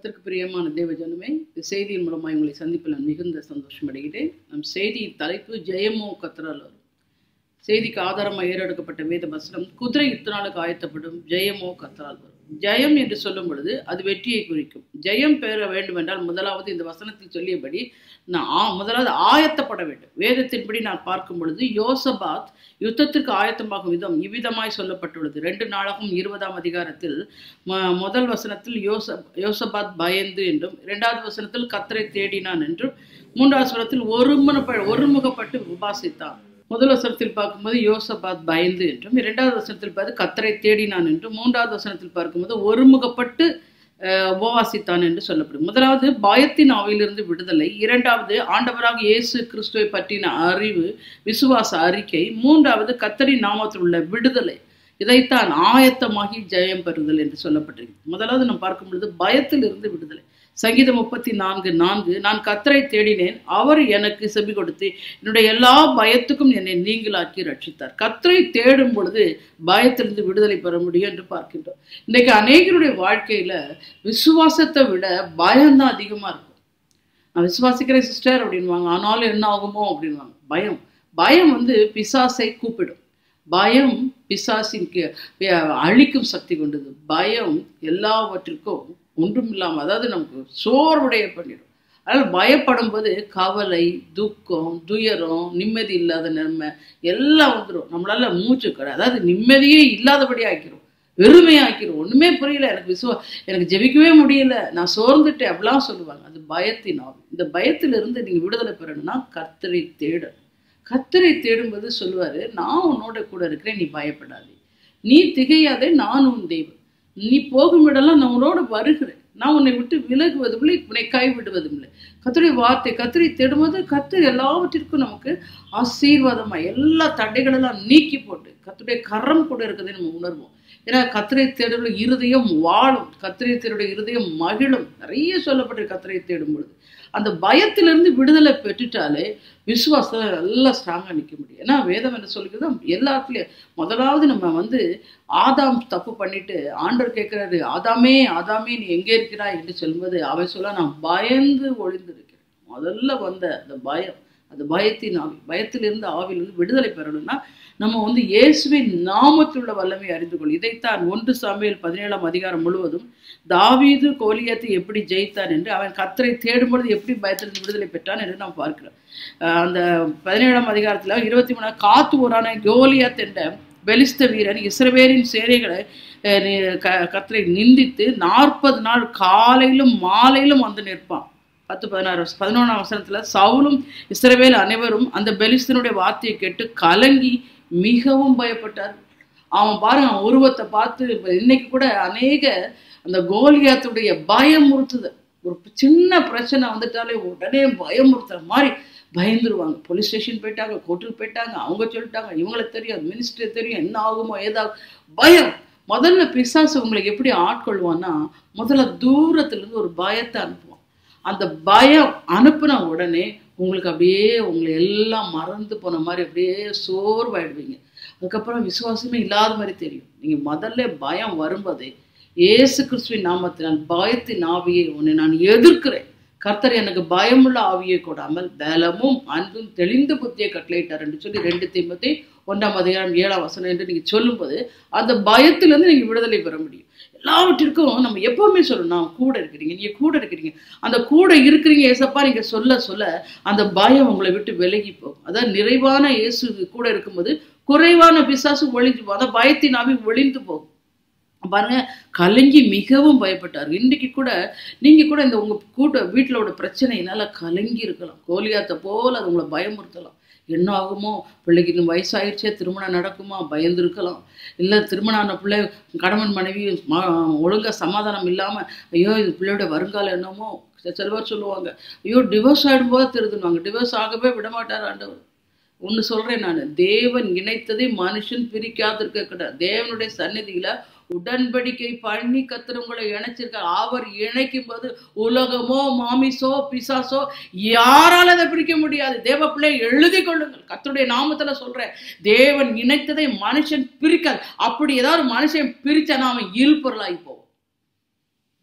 கர்த்தருக்கு பிரியமான தேவஜனமே இந்த செய்தியின் மூலமாக உங்களை சந்திப்பில் நான் மிகுந்த சந்தோஷம் அடைகிறேன் நம் செய்தியின் தலைப்பு ஜெயமோ கத்ரால் வரும் செய்திக்கு ஆதாரமாக ஏறெடுக்கப்பட்ட வேத வசனம் குதிரை இத்தனாலுக்கு ஆயத்தப்படும் ஜெயமோ கத்ரால் வரும் ஜெயம் என்று சொல்லும் பொழுது அது வெற்றியை குறிக்கும் ஜெயம் பெற வேண்டும் என்றால் முதலாவது இந்த வசனத்தில் சொல்லியபடி நான் ஆ- முதலாவது ஆயத்தப்பட வேண்டும் வேதத்தின்படி நான் பார்க்கும் பொழுது யோசபாத் யுத்தத்திற்கு ஆயத்தமாகும் விதம் இவ்விதமாய் சொல்லப்பட்டுள்ளது ரெண்டு நாளாகும் இருபதாம் அதிகாரத்தில் ம- முதல் வசனத்தில் யோச யோசபாத் பயந்து என்றும் இரண்டாவது வசனத்தில் கத்தரை தேடினான் என்றும் மூன்றாவது வசனத்தில் ஒருமுகப்ப ஒருமுகப்பட்டு உபாசித்தான் முதல் வசனத்தில் பார்க்கும்போது யோசபாத் பயந்து என்றும் இரண்டாவது வசனத்தில் பார்த்து கத்தரை தேடினான் என்றும் மூன்றாவது வசனத்தில் பார்க்கும்போது ஒருமுகப்பட்டு அஹ், உபவாசித்தான் என்று சொல்லப்படும் முதலாவது பயத்தின் ஆவியிலிருந்து விடுதலை இரண்டாவது ஆண்டவராக இயேசு கிறிஸ்துவை பற்றின அறிவு விசுவாச அறிக்கை மூன்றாவது கத்தரின் நாமத்தில் உள்ள விடுதலை இதைத்தான் ஆயத்தமாகி ஜெயம் பெறுதல் என்று சொல்லப்பட்டிருக்கு முதலாவது நாம் பார்க்கும் பொழுது பயத்தில் இருந்து விடுதலை சங்கீதம் முப்பத்தி நான்கு நான்கு நான் கத்தரை தேடினேன் அவர் எனக்கு செவி கொடுத்து என்னுடைய எல்லா பயத்துக்கும் என்னை நீங்களாக்கி ரட்சித்தார் கத்தரை தேடும் பொழுது பயத்திலிருந்து விடுதலை பெற முடியும் என்று பார்க்கின்றோம் இன்றைக்கு அநேகருடைய வாழ்க்கையில விசுவாசத்தை விட பயம்தான் அதிகமா இருக்கும் நான் விசுவாசிக்கிறேன் சிஸ்டர் அப்படின்வாங்க ஆனாலும் என்ன ஆகுமோ அப்படின்வாங்க பயம் பயம் வந்து பிசாசை கூப்பிடும் பயம் பிசாசின் கி- அஹ் அழிக்கும் சக்தி கொண்டது பயம் எல்லாவற்றிற்கும் ஒன்றும் இல்லாமல் அதாவது நமக்கு சோர்வுடைய பண்ணிடும் அதனால் பயப்படும் போது கவலை துக்கம் துயரம் நிம்மதி இல்லாத நிலைமை எல்லாம் வந்துடும் நம்மளால மூச்சு கடை அதாவது நிம்மதியே இல்லாதபடி ஆக்கிரும் வெறுமையாக்கிரும் ஒண்ணுமே புரியல எனக்கு விசுவா எனக்கு ஜெபிக்கவே முடியல நான் சோர்ந்துட்டேன் அப்படிலாம் சொல்லுவாங்க அது பயத்தின் ஆவி இந்த பயத்திலிருந்து நீங்க விடுதலை பெறணும்னா கர்த்தரை தேடணும் கர்த்தரை தேடும்போது சொல்லுவாரு நான் உன்னோட கூட இருக்கிறேன் நீ பயப்படாதே நீ திகையாதே நான் உன் தெய்வம் நீ போகும் இடம்லாம் நான் உன்னோட வருகிறேன் நான் உன்னை விட்டு விலகுவதும் இல்லை உன்னை கைவிடுவதும் இல்லை கத்துடைய வார்த்தை கத்திரை தேடும்போது கத்தர் எல்லாவற்றிற்கும் நமக்கு ஆசீர்வாதமா எல்லா தடைகளெல்லாம் நீக்கி போட்டு கத்துடைய கரம் கூட இருக்குதை நம்ம உணர்வோம் ஏன்னா கத்திரை தேடுள்ள இருதயம் வாழும் கத்திரை தேடுடைய இருதயம் மகிழும் நிறைய சொல்லப்பட்டிருக்கு கத்திரை தேடும் பொழுது அந்த பயத்திலிருந்து விடுதலை பெற்றுட்டாலே விசுவாசம் நல்லா ஸ்ட்ராங்காக நிற்க முடியும் ஏன்னா வேதம் என்ன சொல்லுகிறது எல்லாத்துலேயும் முதலாவது நம்ம வந்து ஆதாம் தப்பு பண்ணிட்டு ஆண்டவர் கேட்குறாரு ஆதாமே ஆதாமே நீ எங்கே இருக்கிறாய் என்று சொல்லும்போது அவன் சொல்ல நான் பயந்து ஒளிந்திருக்கிறேன் முதல்ல வந்த அந்த பயம் அந்த பயத்தின் ஆவி பயத்திலிருந்து ஆவிலிருந்து விடுதலை பெறணும்னா நம்ம வந்து இயேசுவின் நாமத்தில் உள்ள வல்லமை அறிந்து கொள் இதைத்தான் ஒன்று சாமியல் பதினேழாம் அதிகாரம் முழுவதும் தாவீது கோலியாத்தை எப்படி ஜெயித்தான் என்று அவன் கத்தரை தேடும் பொழுது எப்படி பயத்திலிருந்து விடுதலை பெற்றான் என்று நாம் பார்க்கிறோம் அஹ் அந்த பதினேழாம் அதிகாரத்துல இருபத்தி மூணாம் காத்து ஊரான கோலியாத் என்ற பெலிஸ்த வீரன் இஸ்ரவேலின் சேனைகளை அஹ், நி- க- கத்தரை நிந்தித்து நாற்பது நாள் காலையிலும் மாலையிலும் வந்து நிற்பான் பத்து பதினாறு வருஷம் பதினொன்றாம் வசனத்துல சவுலும் இஸ்ரவேல் அனைவரும் அந்த பெலிஸ்தனுடைய வார்த்தையை கேட்டு கலங்கி மிகவும் பயப்பட்டார் அவன் பாருங்க அவன் உருவத்தை பார்த்து இப்ப இன்னைக்கு கூட அநேக அந்த கோலியாத்துடைய பயமுறுத்துதல் ஒரு சின்ன பிரச்சனை வந்துட்டாலே உடனே பயமுறுத்துற மாதிரி பயந்துருவாங்க போலீஸ் ஸ்டேஷன் போயிட்டாங்க கோர்ட்டுக்கு போயிட்டாங்க அவங்க சொல்லிட்டாங்க இவங்களுக்கு தெரியும் மினிஸ்டர் தெரியும் என்ன ஆகுமோ ஏதாவது பயம் முதல்ல பிசாசு உங்களுக்கு எப்படி ஆட்கொள்வான்னா முதல்ல தூரத்துல இருந்து ஒரு பயத்தை அனுப்புவான் அந்த பயம் அனுப்புன உடனே உங்களுக்கு அப்படியே உங்களை எல்லாம் மறந்து போன மாதிரி அப்படியே சோர்வாயிடுவீங்க அதுக்கப்புறம் விசுவாசமே இல்லாத மாதிரி தெரியும் நீங்க முதல்ல பயம் வரும்போதே இயேசு கிறிஸ்துவின் நாமத்தினால் பயத்தின் ஆவியை உன்னை நான் எதிர்க்கிறேன் கர்த்தர் எனக்கு பயமுள்ள ஆவியை கொடாமல் பலமும் அன்பும் தெளிந்த புத்தியை கட்டளையிட்டார் என்று சொல்லி ரெண்டு தீம்பத்தி ஒன்றாம் அதிகாரம் ஏழாம் வசனம் என்று நீங்க சொல்லும்போது அந்த பயத்திலிருந்து நீங்க விடுதலை பெற முடியும் எல்லாவற்றிற்கும் நம்ம எப்பவுமே சொல்லணும் நான் கூட இருக்கிறீங்க நீங்க கூட இருக்கிறீங்க அந்த கூட இருக்கிறீங்க ஏசப்பா நீங்க சொல்ல சொல்ல அந்த பயம் உங்களை விட்டு விலகி போகும் அதான் நிறைவான இயேசு கூட இருக்கும்போது குறைவான பிசாசு ஒளிஞ்சு போகும் அந்த பயத்தின் ஆவி ஒளிந்து போகும் பாருங்க கலங்கி மிகவும் பயப்பட்டார் இன்னைக்கு கூட நீங்க கூட இந்த உங்க கூட்ட வீட்டிலோட பிரச்சனையினால கலங்கி இருக்கலாம் கோலியாத்தை போல அது உங்களை பயமுறுத்தலாம் என்ன ஆகுமோ பிள்ளைக்கு இன்னும் வயசாயிடுச்சே திருமணம் நடக்குமா பயந்து இருக்கலாம் இல்லை திருமணம் ஆன பிள்ளை கணவன் மனைவி ம- ஒழுங்கா சமாதானம் இல்லாம ஐயோ இது பிள்ளையோட வருங்காலம் என்னமோ சில பேர் சொல்லுவாங்க ஐயோ டிவோர்ஸ் ஆயிடும்போது திருதுனாங்க டிவோர்ஸ் ஆகவே விட மாட்டார் ஆண்டவர் ஒன்று சொல்றேன் நான் தேவன் இணைத்ததை மனுஷன் பிரிக்காதிருக்க கிடையாது தேவனுடைய சந்நிதியில உடன்படிக்கை பண்ணி கத்தர் உங்களை இணைச்சிருக்கார் அவர் இணைக்கும் போது உலகமோ மாமிசோ பிசாசோ யாரால அதை பிரிக்க முடியாது தேவ பிள்ளை எழுதி கொள்ளுங்கள் கத்தருடைய நாமத்துல சொல்றேன் தேவன் இணைத்ததை மனுஷன் பிரிக்காது அப்படி ஏதாவது மனுஷன் பிரிச்சானா அவன் இல்பொருளாகி போவான்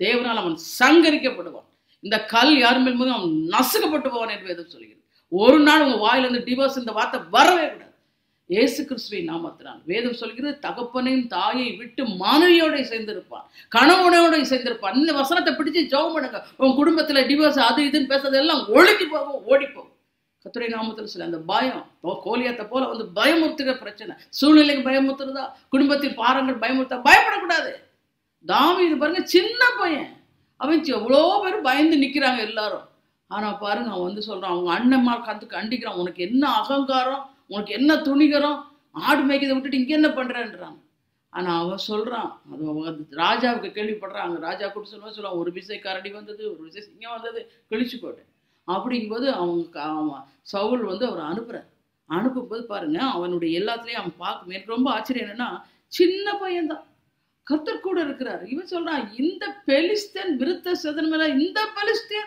தேவனால் அவன் சங்கரிக்கப்படுவான் இந்த கல் யார் மேல் மீதும் அவன் நசுக்கப்பட்டு போவான் என்று வேதம் சொல்கிறது ஒரு நாள் உங்க வாயிலிருந்து டிவோர்ஸ் இந்த வார்த்தை வரவே கூடாது இயேசு கிறிஸ்துவின் நாமத்தினால் வேதம் சொல்கிறது தகப்பனையும் தாயை விட்டு மனைவியோட சேர்ந்திருப்பான் கணவனோட சேர்ந்திருப்பான் இந்த வசனத்தை பிடிச்சு ஜெபம் பண்ணுங்க உன் குடும்பத்துல டிவோர்ஸ் அது இதுன்னு பேசுறதெல்லாம் ஒழுகி போகும் ஓடி போகும் கத்துரை நாமத்தில் சொல்ல அந்த பயம் இப்போ கோலியாத்தை போல வந்து பயமுறுத்துகிற பிரச்சனை சூழ்நிலைக்கு பயமுறுத்துறதா குடும்பத்தின் பாரங்கள் பயமுறுத்தா பயப்படக்கூடாது தாவீது பாருங்க சின்ன பையன் அவன் எவ்வளோ பேர் பயந்து நிக்கிறாங்க எல்லாரும் ஆனா பாருங்க அவன் வந்து சொல்றான் அவங்க அண்ணன்மா கத்து கண்டிக்கிறான் உனக்கு என்ன அகங்காரம் உனக்கு என்ன துணிகரம் ஆடு மேய்க்கிறதை விட்டுட்டு இங்க என்ன பண்றேன்றான் ஆனா அவன் சொல்றான் அது அவன் அது ராஜாவுக்கு கேள்விப்படுறாங்க ராஜா கூட சொல்லுவான் சொல்லுவான் ஒரு விசை கரடி வந்தது ஒரு விசை சிங்கம் வந்தது கிழிச்சு போட்டு அப்படிங்கும்போது அவங்க அவன் சவுல் வந்து அவரை அனுப்புறார் அனுப்பும்போது பாருங்க அவனுடைய எல்லாத்துலயும் அவன் பார்க்கும் எனக்கு ரொம்ப ஆச்சரியம் என்னன்னா சின்ன பையன்தான் கர்த்தர் கூட இருக்கிறார் இவன் சொல்றான் இந்த பெலிஸ்தன் விருத்த சதன் மேல இந்த பெலிஸ்தன்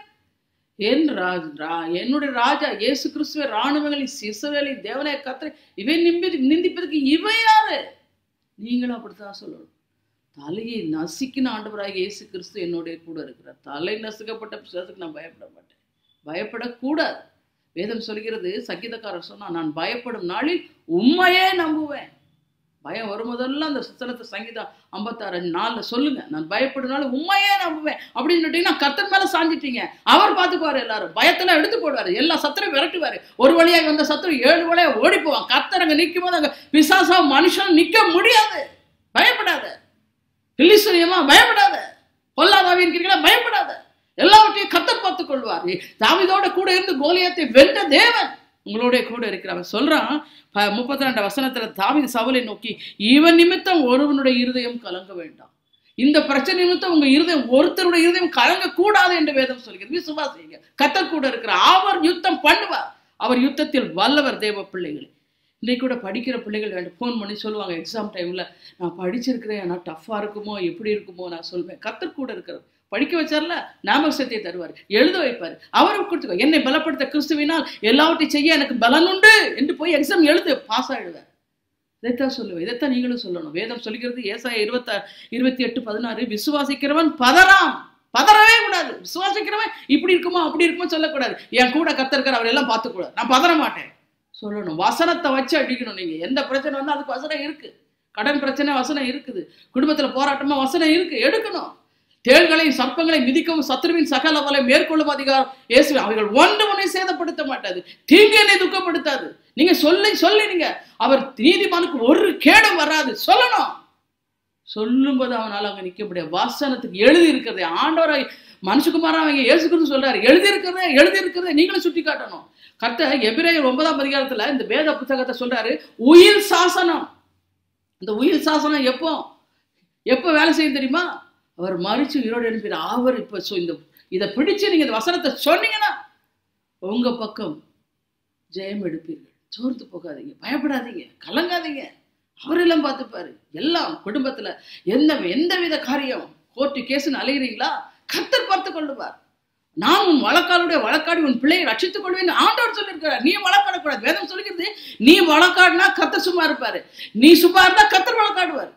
என் ராஜ் ரா- என்னுடைய ராஜா இயேசு கிறிஸ்துவ ராணுவங்களின் சிசுவேலின் தேவனை கத்திர இவன் நிம்பி நிந்திப்பதற்கு இவன் யாரு நீங்களும் அப்படித்தான் சொல்லணும் தலையை நசுக்கின ஆண்டவராக இயேசு கிறிஸ்து என்னுடைய கூட இருக்கிறார் தலை நசுக்கப்பட்ட பிசாசுக்கு நான் பயப்பட மாட்டேன் பயப்படக்கூடாது வேதம் சொல்கிறது சங்கீதக்காரர் சொன்னா நான் பயப்படும் நாளில் உண்மையே நம்புவேன் பயம் வரும்போதெல்லாம் அந்த சுத்தனத்தை சங்கீதம் ஐம்பத்தாறு நாள்ல சொல்லுங்க நான் பயப்படும் நாள் உண்மையே நம்புவேன் அப்படின்னு சொல்லிட்டீங்கன்னா கர்த்தன் மேல சாஞ்சிட்டீங்க அவர் பார்த்துக்குவாரு எல்லாரும் பயத்தெல்லாம் எடுத்து போடுவாரு எல்லா சத்துரையும் விரட்டுவாரு ஒரு வழியாக வந்த சத்துரு ஏழு வழியா ஓடி போவான் கர்த்தர் அங்க நிற்கும் போது அங்க பிசாசா மனுஷன் நிக்க முடியாது பயப்படாத பில்லிசுரியமா பயப்படாத பொல்லாதாவின் கீழே பயப்படாத எல்லாவற்றையும் கத்தர் பார்த்துக் கொள்வார் தாவிதோட கூட இருந்து கோலியத்தை வென்ற தேவன் உங்களோட கூட இருக்கிறார் அவன் சொல்றான் ப- முப்பத்தி ரெண்டு வசனத்துல தாவித சவுலை நோக்கி இவன் நிமித்தம் ஒருவனுடைய இருதயம் கலங்க வேண்டாம் இந்த பிரச்சனை நிமித்தம் உங்க இருதயம் ஒருத்தருடைய இருதயம் கலங்க கூடாது என்று வேதம் சொல்கிறது விசுவாசிங்க கத்தர் கூட இருக்கிறார் அவர் யுத்தம் பண்ணுவார் அவர் யுத்தத்தில் வல்லவர் தேவ பிள்ளைகள் இன்னைக்கு கூட படிக்கிற பிள்ளைகள் வேண்டும் ஃபோன் பண்ணி சொல்லுவாங்க எக்ஸாம் டைம்ல நான் படிச்சிருக்கிறேன் ஆனால் டஃப்பாக இருக்குமோ எப்படி இருக்குமோ நான் சொல்வேன் கத்தர் கூட இருக்கிறார் படிக்க வச்சார்ல ஞாபக சக்தியை தருவார் எழுத வைப்பார் அவரை கொடுத்துக்கோ என்னை பலப்படுத்த கிறிஸ்துவினால் எல்லாவற்றையும் செய்ய எனக்கு பலன் உண்டு என்று போய் எக்ஸாம் எழுது பாஸ் ஆயிடுவேன் இதைத்தான் சொல்லுவேன் இதைத்தான் நீங்களும் சொல்லணும் வேதம் சொல்கிறது ஏசாய இருபத்த இருபத்தி எட்டு பதினாறு விசுவாசிக்கிறவன் பதறாம் பதறவே கூடாது விசுவாசிக்கிறவன் இப்படி இருக்குமோ அப்படி இருக்குமோ சொல்லக்கூடாது என் கூட கத்திருக்கிற அவர் எல்லாம் பார்த்துக்கூடாது நான் பதற மாட்டேன் சொல்லணும் வசனத்தை வச்சு அடிக்கணும் நீங்க எந்த பிரச்சனை வந்தா அதுக்கு வசனம் இருக்கு கடன் பிரச்சனை வசனம் இருக்குது குடும்பத்துல போராட்டமா வசனம் இருக்கு எடுக்கணும் தேள்களையும் சர்ப்பங்களையும் மிதிக்கவும் சத்ருவின் சகல வலை மேற்கொள்ளும் அதிகாரம் இயேசு அவைகள் ஒன்று ஒன்றை சேதப்படுத்த மாட்டாது தீங்கு என்னை துக்கப்படுத்தாது நீங்க சொல்லி சொல்லி நீங்க அவர் நீதிமானுக்கு ஒரு கேடும் வராது சொல்லணும் சொல்லும்போது அவனால அங்க நிக்க முடியாது வாசனத்துக்கு எழுதி இருக்கிறதே ஆண்டவரை மனுஷகுமாரா அவங்க இயேசுக்குன்னு சொல்றாரு எழுதி இருக்கிறதே எழுதி இருக்கிறதே நீங்களும் சுட்டி காட்டணும் கர்த்தர் எபிரேயர் ஒன்பதாம் அதிகாரத்துல இந்த வேத புத்தகத்தை சொல்றாரு உயிர் சாசனம் இந்த உயிர் சாசனம் எப்போ எப்போ வேலை செய்யும் தெரியுமா அவர் மறிச்சு உயிரோடு எழுப்பினார் அவர் இப்போ சொ- இந்த இதை பிடிச்சு நீங்க இந்த வசனத்தை சொன்னீங்கன்னா உங்க பக்கம் ஜெயம் எடுப்பீர்கள் சோர்ந்து போகாதீங்க பயப்படாதீங்க கலங்காதீங்க அவரெல்லாம் பார்த்துப்பாரு எல்லாம் குடும்பத்துல எந்த எந்தவித காரியம் கோர்ட்டு கேஸ்னு அலைகிறீங்களா கத்தர் பார்த்து கொள்ளுவார் நான் உன் வழக்காடுடைய வழக்காடி உன் பிள்ளையை ரட்சித்துக் கொள்வேன் ஆண்டவர் சொல்லியிருக்கிறார் நீ வழக்காடக்கூடாது வேதம் சொல்லிக்கிறது நீ வழக்காடினா கத்தர் சும்மா இருப்பாரு நீ சும்மா இருந்தா கத்தர் வழக்காடுவார்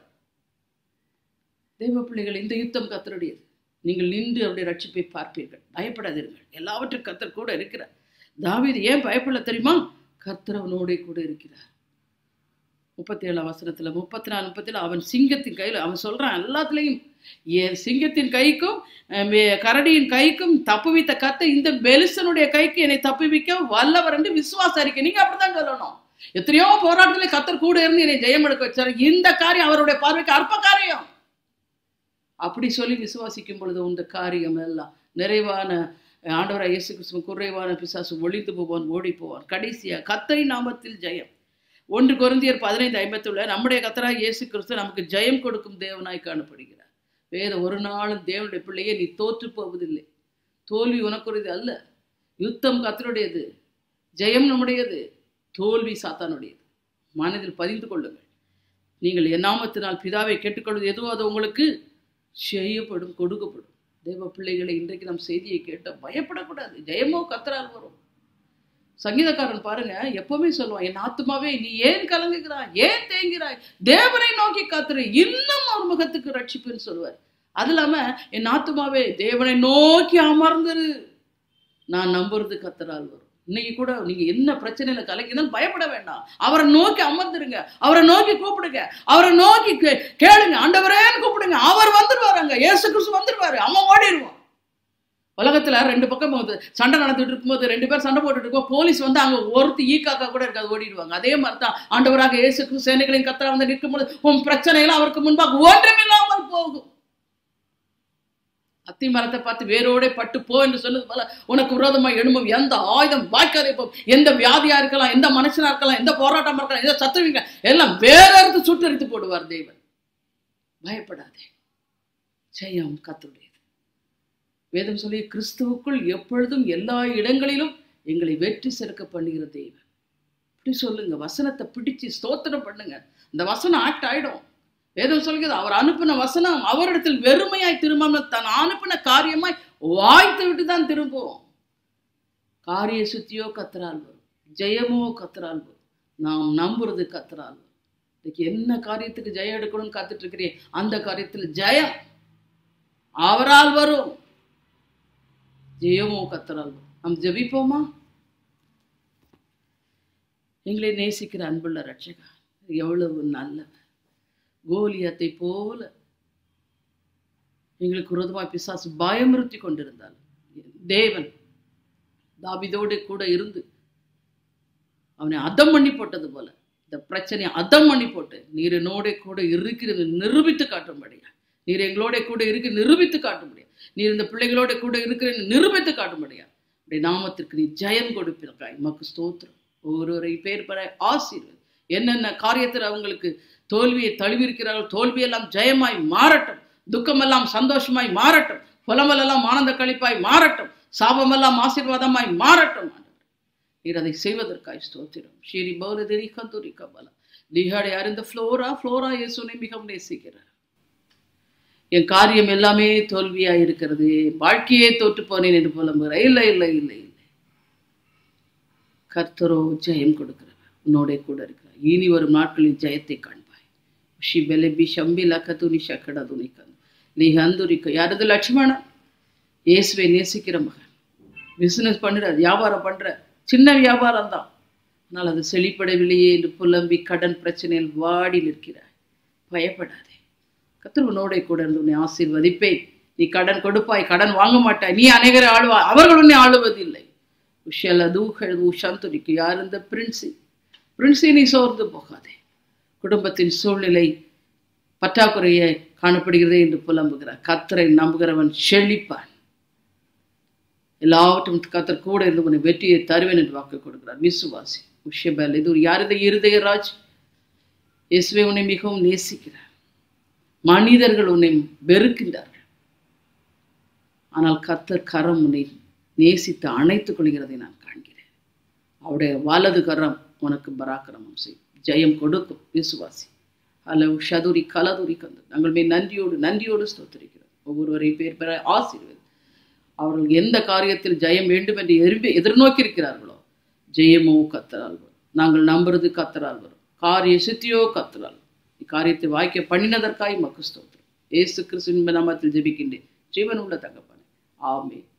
தெய்வ பிள்ளைகள் இந்த யுத்தம் கத்தருடையது நீங்கள் நின்று அவருடைய ரட்சிப்பை பார்ப்பீர்கள் பயப்படாதீர்கள் எல்லாவற்றும் கத்தர் கூட இருக்கிறார் தாவீது ஏன் பயப்படல தெரியுமா கர்த்தர் அவனோட கூட இருக்கிறார் முப்பத்தி ஏழாம் வசனத்துல முப்பத்தி நாலு முப்பத்தி அவன் சிங்கத்தின் கையில் அவன் சொல்றான் எல்லாத்துலேயும் என் சிங்கத்தின் கைக்கும் அஹ், மே- கரடியின் கைக்கும் தப்புவித்த கத்த இந்த பெலிசனுடைய கைக்கு என்னை தப்புவிக்க வல்லவர் என்று விசுவாசம் அறிக்கை நீங்க அப்படிதான் சொல்லணும் எத்தனையோ போராட்டத்துல கத்தர் கூட இருந்து என்னை ஜெயம் எடுக்க வச்சாரு இந்த காரியம் அவருடைய பார்வைக்கு அற்ப காரியம் அப்படி சொல்லி விசுவாசிக்கும் பொழுது இந்த காரியம் எல்லாம் நிறைவான அஹ், ஆண்டவராய் இயேசு கிறிஸ்துவ குறைவான பிசாசு ஒளிந்து போவான் ஓடி போவான் கடைசியா கத்தரி நாமத்தில் ஜெயம் ஒன்று கொரிந்தியர் பதினைந்து ஐம்பத்துள்ள நம்முடைய கத்தராய் இயேசு கிறிஸ்து நமக்கு ஜெயம் கொடுக்கும் தேவனாய் காணப்படுகிறார் வேற ஒரு நாளும் தேவனுடைய பிள்ளையே நீ தோற்று போவதில்லை தோல்வி உனக்குரியது அல்ல யுத்தம் கத்தருடையது ஜெயம் நம்முடையது தோல்வி சாத்தானுடையது மனதில் பதிந்து கொள்ளுங்கள் நீங்கள் என் நாமத்தினால் பிதாவை கேட்டுக்கொள்வது எதுவோ அது உங்களுக்கு செய்யப்படும் கொடுக்கப்படும் தேவ பிள்ளைகளை இன்றைக்கு நம் செய்தியை கேட்ட பயப்படக்கூடாது ஜெயமோ கத்தரால் வரும் சங்கீதக்காரன் பாருங்க எப்பவுமே சொல்லுவான் என் ஆத்துமாவே நீ ஏன் கலங்குகிறாய் ஏன் தேங்கிறாய் தேவனை நோக்கி காத்துரு இன்னும் ஒரு முகத்துக்கு ரட்சிப்புன்னு சொல்லுவார் அது இல்லாம என் ஆத்துமாவே தேவனை நோக்கி அமர்ந்துரு நான் நம்புறது கத்தரால் வரும் இன்னைக்கு கூட நீங்க என்ன பிரச்சனையில கலக்கினாலும் பயப்பட வேண்டாம் அவரை நோக்கி அமர்ந்துருங்க அவரை நோக்கி கூப்பிடுங்க அவரை நோக்கி கே- கேளுங்க ஆண்டவரேன்னு கூப்பிடுங்க அவர் வந்துருவாருங்க இயேசு கிறிஸ்து வந்துருவாரு அவன் ஓடிடுவான் உலகத்துல ரெண்டு பக்கம் வந்து சண்டை நடந்துட்டு இருக்கும்போது ரெண்டு பேர் சண்டை போட்டுட்டு இருக்கோம் போலீஸ் வந்து அங்க ஒருத்தி ஈ காக்கா கூட இருக்காது ஓடிடுவாங்க அதே மாதிரி தான் ஆண்டவராக இயேசு கிறிஸ்து சேனைகளின் கத்தரா வந்து நிற்கும்போது உன் பிரச்சனைகள் அவருக்கு முன்பாக ஒன்றுமில்லாமல் போகும் அத்தி மரத்தை பார்த்து வேரோட பட்டு போ என்று சொன்னது போல உனக்கு விரோதமா எழும்பும் எந்த ஆயுதம் வாய்க்காதே போகும் எந்த வியாதியா இருக்கலாம் எந்த மனுஷனா இருக்கலாம் எந்த போராட்டமா இருக்கலாம் எந்த சத்துருவீங்க எல்லாம் வேற எடுத்து சுட்டரித்து போடுவார் தேவன் பயப்படாதே ஜெயம் கத்துடையது வேதம் சொல்லி கிறிஸ்துவுக்குள் எப்பொழுதும் எல்லா இடங்களிலும் எங்களை வெற்றி சேர்க்க பண்ணுகிற தெய்வன் இப்படி சொல்லுங்க வசனத்தை பிடிச்சு ஸ்தோத்திரம் பண்ணுங்க இந்த வசனம் ஆக்ட் ஆயிடும் வேதம் சொல்கிறது அவர் அனுப்பின வசனம் அவரிடத்தில் வெறுமையாய் திரும்பாம தான் அனுப்பின காரியமாய் வாய்த்து விட்டு தான் திரும்பும் காரிய சுத்தியோ கத்தரால் வரும் ஜெயமோ கத்தரால் வரும் நாம் நம்புறது கத்தரால் வரும் இன்னைக்கு என்ன காரியத்துக்கு ஜெயம் எடுக்கணும்னு காத்துட்டு இருக்கிறேன் அந்த காரியத்தில் ஜெயம் அவரால் வரும் ஜெயமோ கத்தரால் வரும் நாம் ஜெபிப்போமா எங்களை நேசிக்கிற அன்புள்ள ரட்சகா எவ்வளவு நல்லவர் கோலியத்தை போல எங்களுக்கு விரோதமாய் பிசாசு பயமுறுத்தி கொண்டிருந்தால் தேவன் தாவிதோடு கூட இருந்து அவனை அதம் பண்ணி போட்டது போல இந்த பிரச்சனையை அதம் பண்ணி போட்டு நீர் என்னோட கூட இருக்கிறது நிரூபித்து காட்டும்படியா நீர் எங்களோட கூட இருக்கு நிரூபித்து காட்டும்படியா நீர் இந்த பிள்ளைகளோட கூட இருக்கிற நிரூபித்து காட்டும்படியா உடைய நாமத்திற்கு நீ ஜெயம் கொடுப்பிருக்காய் மக்கு ஸ்தோத்திரம் ஒருவரை பேர் பெற ஆசீர்வதி என்னென்ன காரியத்தில் அவங்களுக்கு தோல்வியை தழுவிருக்கிறார்கள் தோல்வியெல்லாம் ஜெயமாய் மாறட்டும் துக்கமெல்லாம் சந்தோஷமாய் மாறட்டும் புலமெல்லாம் ஆனந்த கழிப்பாய் மாறட்டும் சாபமெல்லாம் ஆசீர்வாதமாய் மாறட்டும் ஆண்டவரே. நீர் அதை செய்வதற்காய் ஸ்தோத்திரம் ஸ்ரீ பௌரதிரி கந்தூரி கபலா லிஹாடை அறிந்த ஃப்ளோரா ஃப்ளோரா இயேசுனை மிகவும் நேசிக்கிறார் என் காரியம் எல்லாமே தோல்வியா இருக்கிறது என் வாழ்க்கையே தோற்று போனேன் என்று புலம்புகிறேன் இல்லை இல்லை இல்லை இல்லை கர்த்தரோ ஜெயம் கொடுக்கிறவர் உன்னோட கூட இருக்கிறார் இனி வரும் நாட்களில் ஜெயத்தை காண்பாய் உஷி பெலபி ಶಂಬಿ ಲಕತುನಿ ಶಕಡ துணிக்கந்து நீ ஹந்துரிக்க யாரது லட்சுமணன் இயேசுவை நேசிக்கிற மகன் பிசினஸ் பண்ணுற வியாபாரம் பண்ற சின்ன வியாபாரம் தான் ஆனால் அது செழிப்படவில்லையே என்று புலம்பி கடன் பிரச்சனையில் வாடி நிற்கிறாய் பயப்படாதே கத்தர் உன்னோட கூட இருந்து உன்னை ஆசீர்வதிப்பேன் நீ கடன் கொடுப்பாய் கடன் வாங்க மாட்டாய் நீ அநேகரை ஆளுவாய் அவர்கள் உன்னை ஆளுவதில்லை உஷல தூகள் உஷாந்துரிக்கு யார் இந்த பிரின்சி பிரின்சி நீ சோர்ந்து போகாதே குடும்பத்தின் சூழ்நிலை பற்றாக்குறையை காணப்படுகிறது என்று புலம்புகிறார் கத்தரை நம்புகிறவன் செழிப்பான் எல்லாவற்றும் கத்தர் கூட இருந்து உன்னை வெற்றியை தருவேன் என்று வாக்கு கொடுக்கிறார் விசுவாசி உஷபல் இது ஒரு யாரது இருதயராஜ் இயேசுவை உன்னை மிகவும் நேசிக்கிறார் மனிதர்கள் உன்னை வெறுக்கின்றார்கள் ஆனால் கத்தர் கரம் உன்னை நேசித்து அணைத்துக் கொள்கிறதை நான் காண்கிறேன் அவருடைய வலது கரம் உனக்கு பராக்கிரமம் செய்யும் ஜெயம் கொடுக்கும் விசுவாசி அல்ல ஷதுரி கலதுரி கந்து நாங்கள் மே நன்றியோடு நன்றியோடு ஸ்தோத்திரிக்கிறோம் ஒவ்வொருவரையும் பேர் பெற ஆசீர்வதி அவர்கள் எந்த காரியத்தில் ஜெயம் வேண்டும் என்று எதிர்பி எதிர்நோக்கி இருக்கிறார்களோ ஜெயமோ கத்தரால் வரும் நாங்கள் நம்புறது கத்தரால் வரும் காரிய சித்தியோ கத்தரால் வரும். இக்காரியத்தை வாய்க்க பண்ணினதற்காய் மக்கு ஸ்தோத்திரம் ஏசு கிறிஸ்துவின் நாமத்தில் ஜெபிக்கின்றேன் ஜீவன் உள்ள தகப்பனே ஆமே